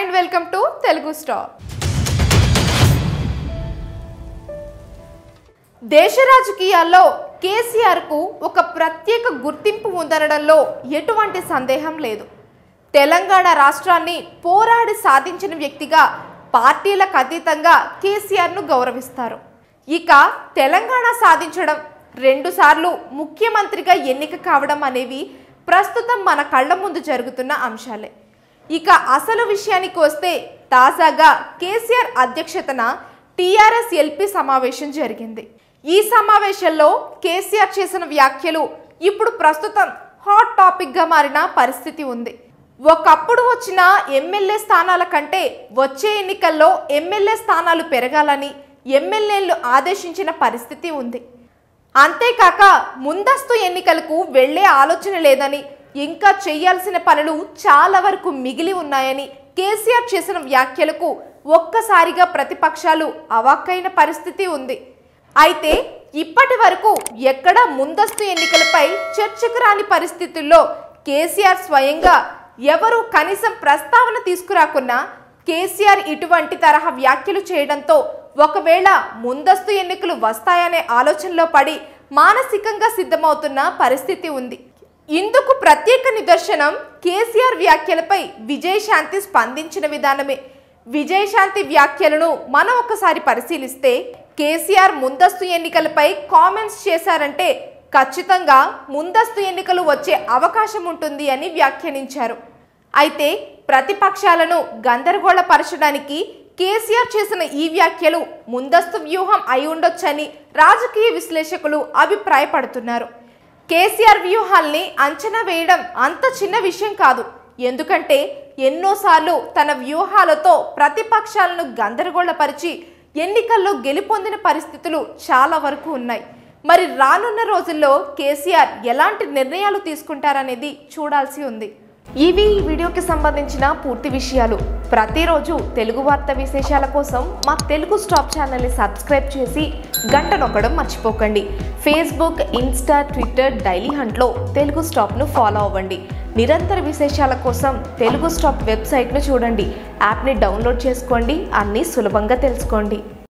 and welcome to Telugu star దేశ రాజకీయాల్లో కేసీఆర్కు ఒక ప్రత్యేక గుర్తింపు ఉందనడంలో ఎటువంటి సందేహం లేదు తెలంగాణ రాష్ట్రాన్ని పోరాడి సాధించిన వ్యక్తిగా పార్టీలకు అతీతంగా కేసీఆర్ను గౌరవిస్తారు ఇక తెలంగాణ సాధించడం రెండుసార్లు ముఖ్యమంత్రిగా ఎన్నిక కావడం అనేవి ప్రస్తుతం మన కళ్ళ ముందు జరుగుతున్న అంశాలే ఇక అసలు విషయానికి వస్తే తాజాగా కేసీఆర్ అధ్యక్షతన టీఆర్ఎస్ ఎల్పీ సమావేశం జరిగింది ఈ సమావేశంలో కేసీఆర్ చేసిన వ్యాఖ్యలు ఇప్పుడు ప్రస్తుతం హాట్ టాపిక్గా మారిన పరిస్థితి ఉంది ఒకప్పుడు వచ్చిన ఎమ్మెల్యే స్థానాల కంటే వచ్చే ఎన్నికల్లో ఎమ్మెల్యే స్థానాలు పెరగాలని ఎమ్మెల్యేలు ఆదేశించిన పరిస్థితి ఉంది అంతేకాక ముందస్తు ఎన్నికలకు వెళ్లే ఆలోచన లేదని ఇంకా చేయాల్సిన పనులు చాలా వరకు మిగిలి ఉన్నాయని కేసీఆర్ చేసిన వ్యాఖ్యలకు ఒక్కసారిగా ప్రతిపక్షాలు అవాక్కైన పరిస్థితి ఉంది అయితే ఇప్పటి వరకు ఎక్కడా ముందస్తు ఎన్నికలపై చర్చకు రాని పరిస్థితుల్లో కేసీఆర్ స్వయంగా ఎవరు కనీసం ప్రస్తావన తీసుకురాకున్నా కేసీఆర్ ఇటువంటి తరహా వ్యాఖ్యలు చేయడంతో ఒకవేళ ముందస్తు ఎన్నికలు వస్తాయనే ఆలోచనలో పడి మానసికంగా సిద్ధమవుతున్న పరిస్థితి ఉంది ఇందుకు ప్రత్యేక నిదర్శనం కేసీఆర్ వ్యాఖ్యలపై విజయశాంతి స్పందించిన విధానమే విజయశాంతి వ్యాఖ్యలను మనం ఒకసారి పరిశీలిస్తే కేసీఆర్ ముందస్తు ఎన్నికలపై కామెంట్స్ చేశారంటే ఖచ్చితంగా ముందస్తు ఎన్నికలు వచ్చే అవకాశం ఉంటుంది అని వ్యాఖ్యానించారు అయితే ప్రతిపక్షాలను గందరగోళపరచడానికి కేసీఆర్ చేసిన ఈ వ్యాఖ్యలు ముందస్తు వ్యూహం అయి ఉండొచ్చని రాజకీయ విశ్లేషకులు అభిప్రాయపడుతున్నారు కేసీఆర్ వ్యూహాల్ని అంచనా వేయడం అంత చిన్న విషయం కాదు ఎందుకంటే ఎన్నోసార్లు తన వ్యూహాలతో ప్రతిపక్షాలను గందరగోళపరిచి ఎన్నికల్లో గెలుపొందిన పరిస్థితులు చాలా వరకు ఉన్నాయి మరి రానున్న రోజుల్లో కేసీఆర్ ఎలాంటి నిర్ణయాలు తీసుకుంటారనేది చూడాల్సి ఉంది ఇవి ఈ వీడియోకి సంబంధించిన పూర్తి విషయాలు ప్రతిరోజు తెలుగు వార్త విశేషాల కోసం మా తెలుగు స్టాప్ ఛానల్ని సబ్స్క్రైబ్ చేసి గంట నొక్కడం మర్చిపోకండి ఫేస్బుక్ ఇన్స్టా ట్విట్టర్ డైలీ హంట్లో తెలుగు స్టాప్ను ఫాలో అవ్వండి నిరంతర విశేషాల కోసం తెలుగు స్టాప్ వెబ్సైట్ను చూడండి యాప్ని డౌన్లోడ్ చేసుకోండి అన్నీ సులభంగా తెలుసుకోండి